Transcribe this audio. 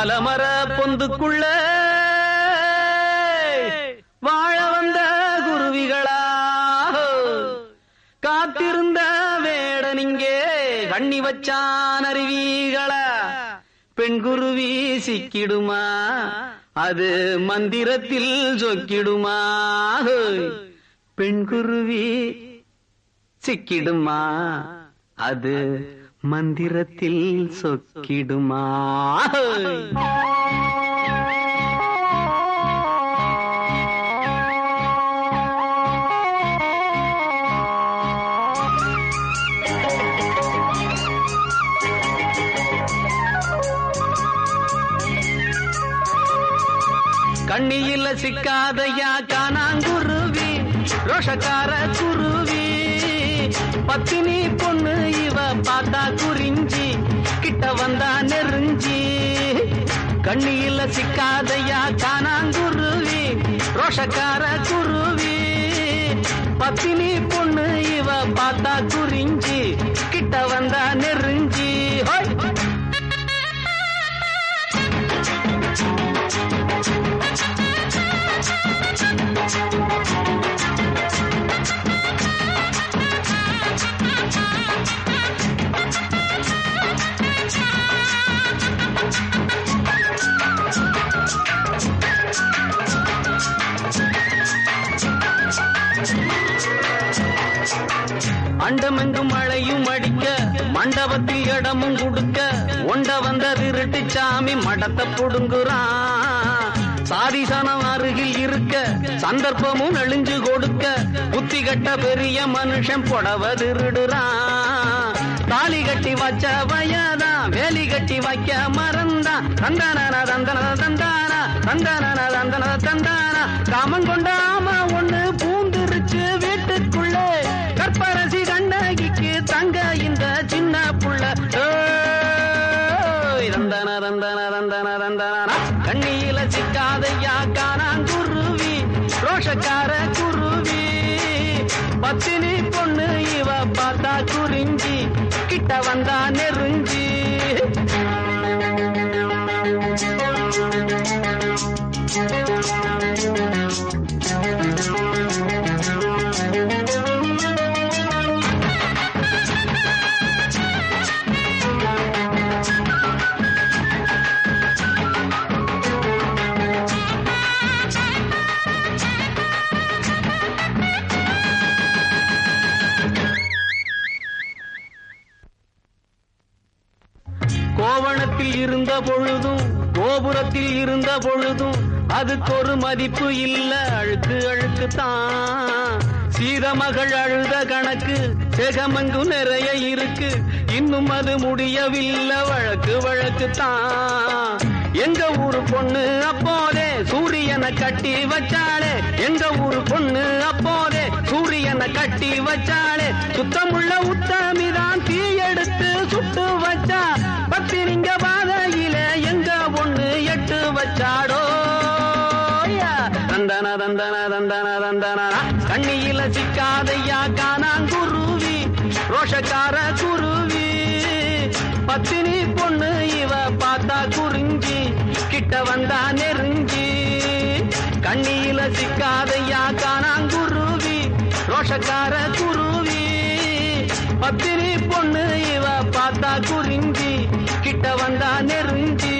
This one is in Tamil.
ஆலமர பொந்துக்குள்ள வாழ வந்த குருவிகளா காத்திருந்த வேடனிங்கே கண்ணி வச்சான் அருவிகளா பெண் குருவி சிக்கிடுமா அது மந்திரத்தில் சொக்கிடுமா பெண் குருவி சிக்கிடுமா அது மந்திரத்தில் சொக்கிடுமா கண்ணியில சிக்காதையா காணாங்குருவி ரோஷக்கார குருவி பத்தினி பொண்ணு இவ பார்த்தா குறிஞ்சி கிட்ட வந்தா நெருஞ்சி கண்ணியில சிக்காதையா காணாங்குருவி ரோஷக்கார குருவி பத்தினி பொண்ணு இவ பார்த்தா குறிஞ்சி கிட்ட வந்தா நெருஞ்சி ஹோய் அண்டமெங்கும் மழையும் அடிக்க மண்டபத்தில் இடமும் கொடுக்க ஒண்ட வந்த திருட்டு சாமி மடத்தை புடுங்குறான் சாதிசனம் அருகில் இருக்க சந்தர்ப்பமும் நெளிஞ்சு கொடுக்க புத்தி கட்ட பெரிய மனுஷன் புடவ திருடுறான் தாலி கட்டி வச்ச வயதான் வேலி கட்டி வைக்க மறந்தான் தந்தான தந்தன தந்தானா தந்தான தந்தன தந்தானா காமன் கொண்டாம ஒண்ணு பூந்துருச்சு வீட்டுக்குள்ளே கற்பரசி கண்ணகிக்கு தங்க இந்த சின்ன புள்ள ஓய், தந்தன தந்தன தந்தன தந்தன கண்ணியில சிக்காதையா காணாங்குருவி ரோஷக்கார குருவி பத்தினி பொண்ணு இவ பார்த்தா குறிஞ்சி கிட்ட வந்தா நெருஞ்சி கோவணத்தில் இருந்த பொழுதும் கோபுரத்தில் இருந்த பொழுதும் அதுக்கு ஒரு மதிப்பு இல்ல அழுக்கு அழுக்கு தான் சீதமகள் அழுத கணக்கு செகமங்கும் நிறைய இருக்கு இன்னும் அது முடியவில்லை வழக்கு வழக்கு தான் எங்க ஊரு பொண்ணு அப்போதே சூரியனை கட்டி வச்சாளே எங்க ஊரு பொண்ணு அப்போதே சூரியனை கட்டி வச்சாளே சுத்தமுள்ள உத்தமிதான் தீ எடுத்து சுட்டு வச்சா பத்திரிங்க பாதையில எங்க பொண்ணு எட்டு வச்சாடோ தந்தன தந்தன தந்தன தந்தன கண்ணியில சிக்காதையா காணாங்குருவி ரோஷக்கார குருவி பத்தினி பொண்ணு இவ பார்த்தா குறிஞ்சி கிட்ட வந்தா நெருஞ்சி கண்ணியில சிக்காதையா காணாங்குருவி ரோஷக்கார குருவி பத்தினி பொண்ணு இவ பார்த்தா குறிஞ்சி கிட்ட வந்தா நெருஞ்சி